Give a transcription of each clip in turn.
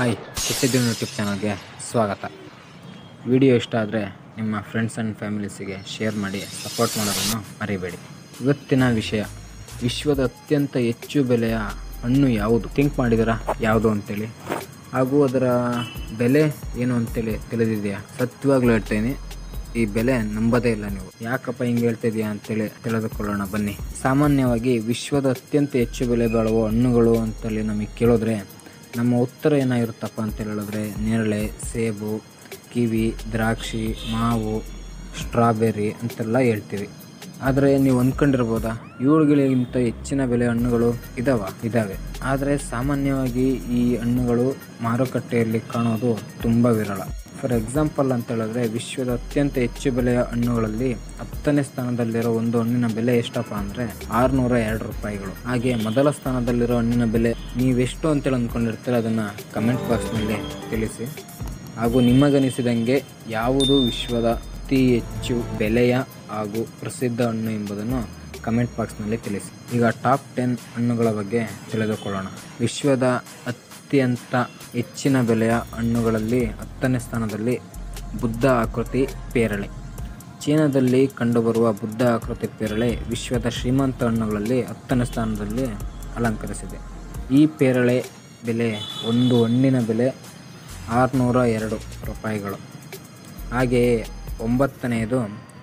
hi ಕೆಟ್ಟಿದ್ದೀನಿ YouTube ಚಾನಲ್ಗೆ ಸ್ವಾಗತ video ಇಷ್ಟ ಆದರೆ ನಿಮ್ಮ ಫ್ರೆಂಡ್ಸ್ ಆ್ಯಂಡ್ ಫ್ಯಾಮಿಲೀಸಿಗೆ ಶೇರ್ ಮಾಡಿ ಸಪೋರ್ಟ್ ಮಾಡೋದನ್ನು ಮರಿಬೇಡಿ ಇವತ್ತಿನ ವಿಷಯ ವಿಶ್ವದ ಅತ್ಯಂತ ಹೆಚ್ಚು ಬೆಲೆಯ ಹಣ್ಣು ಯಾವುದು ಥಿಂಕ್ ಮಾಡಿದ್ದೀರಾ ಯಾವುದು ಅಂತೇಳಿ ಹಾಗೂ ಅದರ ಬೆಲೆ ಏನು ಅಂತೇಳಿ ತಿಳಿದಿದೆಯಾ ಸತ್ಯವಾಗ್ಲೂ ಹೇಳ್ತೇನೆ ಈ ಬೆಲೆ ನಂಬೋದೇ ಇಲ್ಲ ನೀವು ಯಾಕಪ್ಪ ಹಿಂಗೆ ಹೇಳ್ತಿದ್ಯಾ ಅಂತೇಳಿ ತಿಳಿದುಕೊಳ್ಳೋಣ ಬನ್ನಿ ಸಾಮಾನ್ಯವಾಗಿ ವಿಶ್ವದ ಅತ್ಯಂತ ಹೆಚ್ಚು ಬೆಲೆ ಬಾಳುವ ಹಣ್ಣುಗಳು ಅಂತೇಳಿ ನಮಗೆ ಕೇಳಿದ್ರೆ ನಮ್ಮ ಉತ್ತರ ಏನಾಗಿರುತ್ತಪ್ಪ ಅಂತ ಹೇಳಿದ್ರೆ ನೇರಳೆ ಸೇಬು ಕಿವಿ ದ್ರಾಕ್ಷಿ ಮಾವು ಸ್ಟ್ರಾಬೆರಿ ಅಂತೆಲ್ಲ ಹೇಳ್ತೀವಿ ಆದರೆ ನೀವು ಅಂದ್ಕೊಂಡಿರ್ಬೋದಾ ಇವುಗಳಿಗಿಂತ ಹೆಚ್ಚಿನ ಬೆಲೆ ಹಣ್ಣುಗಳು ಇದಾವ ಇದ್ದಾವೆ ಆದರೆ ಸಾಮಾನ್ಯವಾಗಿ ಈ ಹಣ್ಣುಗಳು ಮಾರುಕಟ್ಟೆಯಲ್ಲಿ ಕಾಣೋದು ತುಂಬ ವಿರಳ ಫಾರ್ ಎಕ್ಸಾಂಪಲ್ ಅಂತ ಹೇಳಿದ್ರೆ ವಿಶ್ವದ ಅತ್ಯಂತ ಹೆಚ್ಚು ಬೆಲೆಯ ಹಣ್ಣುಗಳಲ್ಲಿ ಹತ್ತನೇ ಸ್ಥಾನದಲ್ಲಿರೋ ಒಂದು ಹಣ್ಣಿನ ಬೆಲೆ ಎಷ್ಟಪ್ಪ ಅಂದರೆ ಆರುನೂರ ಎರಡು ರೂಪಾಯಿಗಳು ಹಾಗೆ ಮೊದಲ ಸ್ಥಾನದಲ್ಲಿರೋ ಹಣ್ಣಿನ ಬೆಲೆ ನೀವೆಷ್ಟು ಅಂತೇಳಿ ಅಂದ್ಕೊಂಡಿರ್ತೀರ ಅದನ್ನು ಕಮೆಂಟ್ ಬಾಕ್ಸ್ನಲ್ಲಿ ತಿಳಿಸಿ ಹಾಗೂ ನಿಮಗನಿಸಿದಂಗೆ ಯಾವುದು ವಿಶ್ವದ ಅತಿ ಹೆಚ್ಚು ಬೆಲೆಯ ಹಾಗೂ ಪ್ರಸಿದ್ಧ ಹಣ್ಣು ಎಂಬುದನ್ನು ಕಮೆಂಟ್ ಬಾಕ್ಸ್ನಲ್ಲಿ ತಿಳಿಸಿ ಈಗ ಟಾಪ್ ಟೆನ್ ಹಣ್ಣುಗಳ ಬಗ್ಗೆ ತಿಳಿದುಕೊಳ್ಳೋಣ ವಿಶ್ವದ ಅತ್ಯಂತ ಹೆಚ್ಚಿನ ಬೆಲೆಯ ಹಣ್ಣುಗಳಲ್ಲಿ ಹತ್ತನೇ ಸ್ಥಾನದಲ್ಲಿ ಬುದ್ಧ ಆಕೃತಿ ಪೇರಳೆ ಚೀನಾದಲ್ಲಿ ಕಂಡುಬರುವ ಬುದ್ಧ ಆಕೃತಿ ಪೇರಳೆ ವಿಶ್ವದ ಶ್ರೀಮಂತ ಹಣ್ಣುಗಳಲ್ಲಿ ಹತ್ತನೇ ಸ್ಥಾನದಲ್ಲಿ ಅಲಂಕರಿಸಿದೆ ಈ ಪೇರಳೆ ಬೆಲೆ ಒಂದು ಹಣ್ಣಿನ ಬೆಲೆ ಆರುನೂರ ಎರಡು ರೂಪಾಯಿಗಳು ಹಾಗೆಯೇ ಒಂಬತ್ತನೆಯದು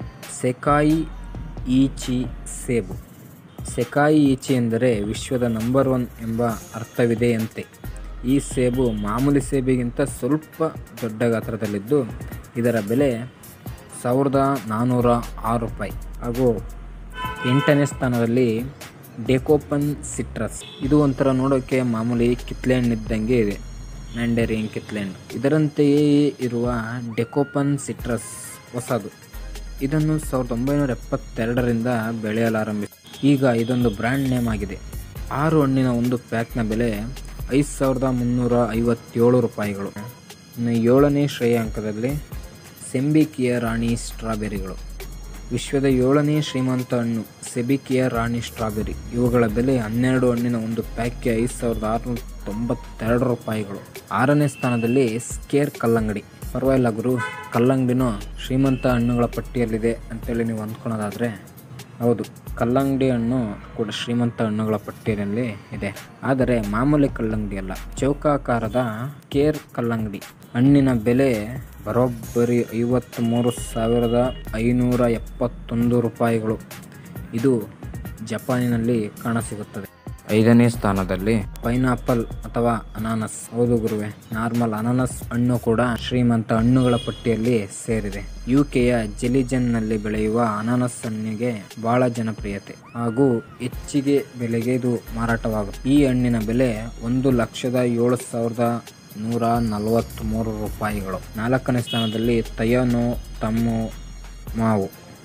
ಸೆಕಾಯಿ ಈಚಿ ಸೇಬು ಸೆಕಾಯಿ ಈಚಿ ಎಂದರೆ ವಿಶ್ವದ ನಂಬರ್ ಒನ್ ಎಂಬ ಅರ್ಥವಿದೆಯಂತೆ ಈ ಸೇಬು ಮಾಮೂಲಿ ಸೇಬಿಗಿಂತ ಸ್ವಲ್ಪ ದೊಡ್ಡ ಗಾತ್ರದಲ್ಲಿದ್ದು ಇದರ ಬೆಲೆ ಸಾವಿರದ ನಾನ್ನೂರ ಆರು ರೂಪಾಯಿ ಹಾಗೂ ಎಂಟನೇ ಸ್ಥಾನದಲ್ಲಿ ಡೆಕೋಪನ್ ಸಿಟ್ರಸ್ ಇದು ಒಂಥರ ನೋಡೋಕ್ಕೆ ಮಾಮೂಲಿ ಕಿತ್ಲೆ ಹಣ್ಣಿದ್ದಂಗೆ ಇದೆ ಮ್ಯಾಂಡರಿನ್ ಕಿತ್ಲೆ ಹಣ್ಣು ಇದರಂತೆಯೇ ಇರುವ ಡೆಕೋಪನ್ ಸಿಟ್ರಸ್ ಹೊಸದು ಇದನ್ನು ಸಾವಿರದ ಒಂಬೈನೂರ ಎಪ್ಪತ್ತೆರಡರಿಂದ ಬೆಳೆಯಲಾರಂಭಿಸಿ ಈಗ ಇದೊಂದು ಬ್ರ್ಯಾಂಡ್ ನೇಮ್ ಆಗಿದೆ ಆರು ಹಣ್ಣಿನ ಒಂದು ಪ್ಯಾಕ್ನ ಬೆಲೆ ಐದು ಸಾವಿರದ ಮುನ್ನೂರ ಐವತ್ತೇಳು ರೂಪಾಯಿಗಳು ಇನ್ನು ಏಳನೇ ಶ್ರೇಯಾಂಕದಲ್ಲಿ ಸೆಂಬಿಕಿಯ ರಾಣಿ ಸ್ಟ್ರಾಬೆರಿಗಳು ವಿಶ್ವದ ಏಳನೇ ಶ್ರೀಮಂತ ಹಣ್ಣು ಸೆಬಿಕಿಯ ರಾಣಿ ಸ್ಟ್ರಾಬೆರಿ ಇವುಗಳ ಬೆಲೆ ಹನ್ನೆರಡು ಹಣ್ಣಿನ ಒಂದು ಪ್ಯಾಕ್ಗೆ ಐದು ಸಾವಿರದ ಆರುನೂರ ತೊಂಬತ್ತೆರಡು ರೂಪಾಯಿಗಳು ಆರನೇ ಸ್ಥಾನದಲ್ಲಿ ಸ್ಕೇರ್ ಕಲ್ಲಂಗಡಿ ಪರವಾಗಿಲ್ಲ ಗುರು ಕಲ್ಲಂಗಡಿನೂ ಶ್ರೀಮಂತ ಹಣ್ಣುಗಳ ಪಟ್ಟಿಯಲ್ಲಿದೆ ಅಂತೇಳಿ ನೀವು ಅಂದ್ಕೊಳೋದಾದರೆ ಹೌದು ಕಲ್ಲಂಗಡಿ ಹಣ್ಣು ಕೂಡ ಶ್ರೀಮಂತ ಹಣ್ಣುಗಳ ಪಟ್ಟಿಯಲ್ಲಿ ಇದೆ ಆದರೆ ಮಾಮೂಲಿ ಕಲ್ಲಂಗಡಿ ಅಲ್ಲ ಚೌಕಾಕಾರದ ಕೇರ್ ಕಲ್ಲಂಗಡಿ ಹಣ್ಣಿನ ಬೆಲೆ ಬರೋಬ್ಬರಿ ಐವತ್ತ್ಮೂರು ಸಾವಿರದ ಐನೂರ ಎಪ್ಪತ್ತೊಂದು ರೂಪಾಯಿಗಳು ಇದು ಜಪಾನಿನಲ್ಲಿ ಕಾಣಸಿಗುತ್ತದೆ ಐದನೇ ಸ್ಥಾನದಲ್ಲಿ ಪೈನಾಪಲ್ ಅಥವಾ ಅನಾನಸ್ ಹೌದು ಗುರುವೆ ನಾರ್ಮಲ್ ಅನಾನಸ್ ಹಣ್ಣು ಕೂಡ ಶ್ರೀಮಂತ ಹಣ್ಣುಗಳ ಪಟ್ಟಿಯಲ್ಲಿ ಸೇರಿದೆ ಯುಕೆಯ ಜೆಲಿಜನ್ನಲ್ಲಿ ಬೆಳೆಯುವ ಅನಾನಸ್ ಹಣ್ಣಿಗೆ ಬಹಳ ಜನಪ್ರಿಯತೆ ಹಾಗೂ ಹೆಚ್ಚಿಗೆ ಬೆಲೆಗೆ ಇದು ಮಾರಾಟವಾಗುತ್ತೆ ಈ ಹಣ್ಣಿನ ಬೆಲೆ ಒಂದು ಲಕ್ಷದ ಏಳು ಸಾವಿರದ ನೂರ ನಲವತ್ತ್ಮೂರು ರೂಪಾಯಿಗಳು ನಾಲ್ಕನೇ ಸ್ಥಾನದಲ್ಲಿ ತಯನೋ ತಮ್ಮು ಮಾವು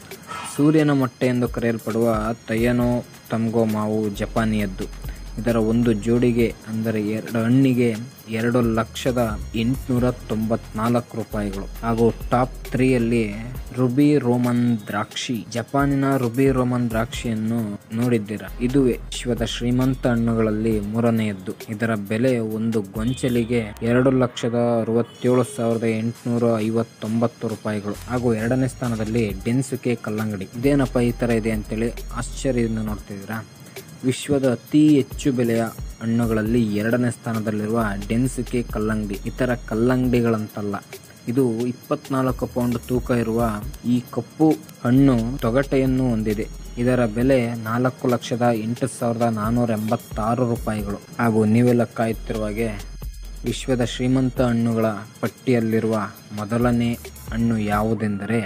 ಸೂರ್ಯನ ಮೊಟ್ಟೆ ಎಂದು ಕರೆಯಲ್ಪಡುವ ತಯನೋ ತಮ್ಗೋ ಮಾವು ಜಪಾನಿಯದ್ದು ಇದರ ಒಂದು ಜೋಡಿಗೆ ಅಂದರೆ ಎರಡು ಹಣ್ಣಿಗೆ ಎರಡು ಲಕ್ಷದ ಎಂಟುನೂರ ತೊಂಬತ್ನಾಲ್ಕು ರೂಪಾಯಿಗಳು ಹಾಗೂ ಟಾಪ್ ತ್ರೀಯಲ್ಲಿ ರುಬಿ ರೋಮನ್ ದ್ರಾಕ್ಷಿ ಜಪಾನಿನ ರುಬಿ ರೋಮನ್ ದ್ರಾಕ್ಷಿಯನ್ನು ನೋಡಿದ್ದೀರಾ ಇದುವೇ ವಿಶ್ವದ ಶ್ರೀಮಂತ ಹಣ್ಣುಗಳಲ್ಲಿ ಮೂರನೆಯದ್ದು ಇದರ ಬೆಲೆ ಒಂದು ಗೊಂಚಲಿಗೆ ಎರಡು ಲಕ್ಷದ ಅರವತ್ತೇಳು ಸಾವಿರದ ಎಂಟುನೂರ ಐವತ್ತೊಂಬತ್ತು ರೂಪಾಯಿಗಳು ಹಾಗೂ ಎರಡನೇ ಸ್ಥಾನದಲ್ಲಿ ಡೆನ್ಸುಕೆ ಕಲ್ಲಂಗಡಿ ಇದೇನಪ್ಪ ಈ ಥರ ಇದೆ ಅಂತೇಳಿ ಆಶ್ಚರ್ಯದಿಂದ ನೋಡ್ತಿದ್ದೀರಾ ವಿಶ್ವದ ಅತಿ ಹೆಚ್ಚು ಬೆಲೆಯ ಹಣ್ಣುಗಳಲ್ಲಿ ಎರಡನೇ ಸ್ಥಾನದಲ್ಲಿರುವ ಡೆನ್ಸುಕೆ ಕಲ್ಲಂಗಡಿ ಇತರ ಕಲ್ಲಂಗಡಿಗಳಂತಲ್ಲ ಇದು ಇಪ್ಪತ್ನಾಲ್ಕು ಪೌಂಡ್ ತೂಕ ಇರುವ ಈ ಕಪ್ಪು ಹಣ್ಣು ತೊಗಟೆಯನ್ನು ಹೊಂದಿದೆ ಇದರ ಬೆಲೆ ನಾಲ್ಕು ಲಕ್ಷದ ಎಂಟು ಸಾವಿರದ ನಾನ್ನೂರ ಎಂಬತ್ತಾರು ರೂಪಾಯಿಗಳು ಹಾಗೂ ನೀವೆಲ್ಲ ಕಾಯುತ್ತಿರುವಾಗೆ ವಿಶ್ವದ ಶ್ರೀಮಂತ ಹಣ್ಣುಗಳ ಪಟ್ಟಿಯಲ್ಲಿರುವ ಮೊದಲನೇ ಹಣ್ಣು ಯಾವುದೆಂದರೆ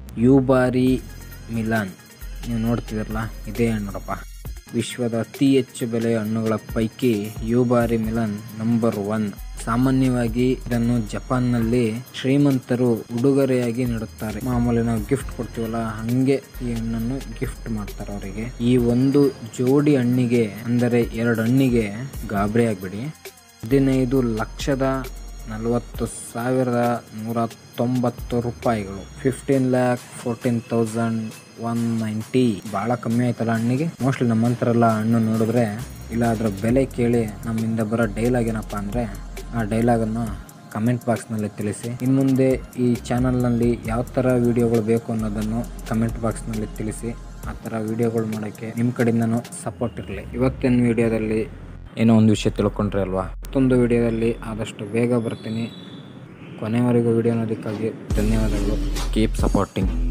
ಯೂಬಾರಿ ಮಿಲಾನ್ ನೀವು ನೋಡ್ತಿದ್ರಲ್ಲ ಇದೇ ಹಣ್ಣುರಪ್ಪ ವಿಶ್ವದ ಅತಿ ಹೆಚ್ಚು ಬೆಲೆಯ ಹಣ್ಣುಗಳ ಪೈಕಿ ಯೂಬಾರಿ ಮಿಲನ್ ನಂಬರ್ ಒನ್ ಸಾಮಾನ್ಯವಾಗಿ ಇದನ್ನು ಜಪಾನ್ನಲ್ಲಿ ಶ್ರೀಮಂತರು ಉಡುಗೊರೆಯಾಗಿ ನೀಡುತ್ತಾರೆ ಮಾಮೂಲಿ ನಾವು ಗಿಫ್ಟ್ ಕೊಡ್ತೀವಲ್ಲ ಹಂಗೆ ಈ ಹಣ್ಣನ್ನು ಗಿಫ್ಟ್ ಮಾಡ್ತಾರೆ ಅವರಿಗೆ ಈ ಒಂದು ಜೋಡಿ ಹಣ್ಣಿಗೆ ಅಂದರೆ ಎರಡು ಹಣ್ಣಿಗೆ ಗಾಬರಿ ಆಗ್ಬಿಡಿ ಹದಿನೈದು ಲಕ್ಷದ ನಲವತ್ತು ಸಾವಿರದ ನೂರ ತೊಂಬತ್ತು ರೂಪಾಯಿಗಳು fifteen lakh fourteen thousand one ninety ಭಾಳ ಕಮ್ಮಿ ಆಯ್ತಲ್ಲ ಹಣ್ಣಿಗೆ ಮೋಸ್ಟ್ಲಿ ನಮ್ಮಂತರೆಲ್ಲ ಹಣ್ಣು ನೋಡಿದ್ರೆ ಇಲ್ಲ ಅದರ ಬೆಲೆ ಕೇಳಿ ನಮ್ಮಿಂದ ಬರೋ ಡೈಲಾಗ್ ಏನಪ್ಪ ಅಂದರೆ ಆ ಡೈಲಾಗನ್ನು ಕಮೆಂಟ್ ಬಾಕ್ಸ್ನಲ್ಲಿ ತಿಳಿಸಿ ಇನ್ನು ಮುಂದೆ ಈ ಚಾನಲ್ನಲ್ಲಿ ಯಾವ ಥರ ವೀಡಿಯೋಗಳು ಬೇಕು ಅನ್ನೋದನ್ನು ಕಮೆಂಟ್ ಬಾಕ್ಸ್ನಲ್ಲಿ ತಿಳಿಸಿ ಆ ಥರ ವೀಡಿಯೋಗಳು ಮಾಡೋಕ್ಕೆ ನಿಮ್ಮ ಕಡೆಯಿಂದನೂ ಸಪೋರ್ಟ್ ಇರಲಿ ಇವತ್ತಿನ ವೀಡಿಯೋದಲ್ಲಿ ಏನೋ ಒಂದು ವಿಷಯ ತಿಳ್ಕೊಂಡ್ರೆ ಅಲ್ವಾ ಮತ್ತೊಂದು ವೀಡಿಯೋದಲ್ಲಿ ಆದಷ್ಟು ಬೇಗ ಬರ್ತೀನಿ ಕೊನೆವರೆಗೂ ವೀಡಿಯೋ ನೋಡೋದಕ್ಕಾಗಿ ಧನ್ಯವಾದಗಳು ಕೀಪ್ ಸಪೋರ್ಟಿಂಗ್